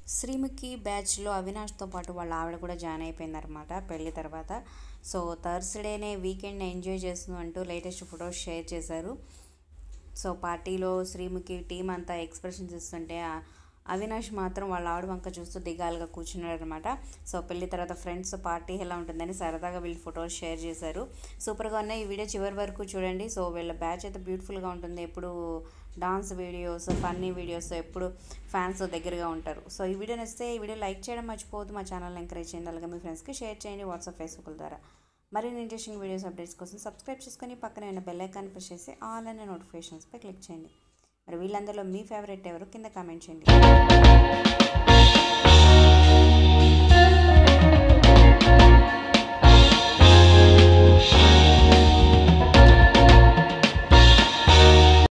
శ్రీముఖి బ్యాచ్లో అవినాష్తో పాటు వాళ్ళ ఆవిడ కూడా జాయిన్ అయిపోయిందనమాట పెళ్లి తర్వాత సో థర్స్డేనే వీకెండ్ ఎంజాయ్ చేస్తుంది అంటూ లేటెస్ట్ ఫొటోస్ షేర్ చేశారు సో పార్టీలో శ్రీముఖి టీం అంతా ఎక్స్ప్రెషన్స్ ఇస్తుంటే ఆ అవినాష్ మాత్రం వాళ్ళ ఆవిడ వంక చూస్తూ దిగాలుగా కూర్చున్నాడు అనమాట సో పెళ్లి తర్వాత ఫ్రెండ్స్ పార్టీ ఎలా ఉంటుందని సరదాగా వీళ్ళు ఫొటోస్ షేర్ చేశారు సూపర్గా ఉన్నాయి ఈ వీడియో చివరి వరకు చూడండి సో వీళ్ళ బ్యాచ్ అయితే బ్యూటిఫుల్గా ఉంటుంది ఎప్పుడు డాన్స్ వీడియోస్ ఫన్నీ వీడియోస్ ఎప్పుడు ఫ్యాన్స్ దగ్గరగా ఉంటారు సో ఈ వీడియో నచ్చితే ఈ వీడియో లైక్ చేయడం మర్చిపోవద్దు మా ఛానల్ని ఎంకరేజ్ చేయండి అలాగే మీ ఫ్రెండ్స్కి షేర్ చేయండి వాట్సాప్ ఫేస్బుక్ ద్వారా మరిన్ని ఇంట్రెస్టింగ్ వీడియోస్ అప్డేట్స్ కోసం సబ్స్క్రైబ్ చేసుకొని పక్కనే ఉన్న బెల్ ఐకాన్ ప్రెస్ చేసి ఆల్ అనే నోటిఫికేషన్స్పై క్లిక్ చేయండి మరి వీళ్ళందరిలో మీ ఫేవరెట్ ఎవరు కింద కామెంట్ చేయండి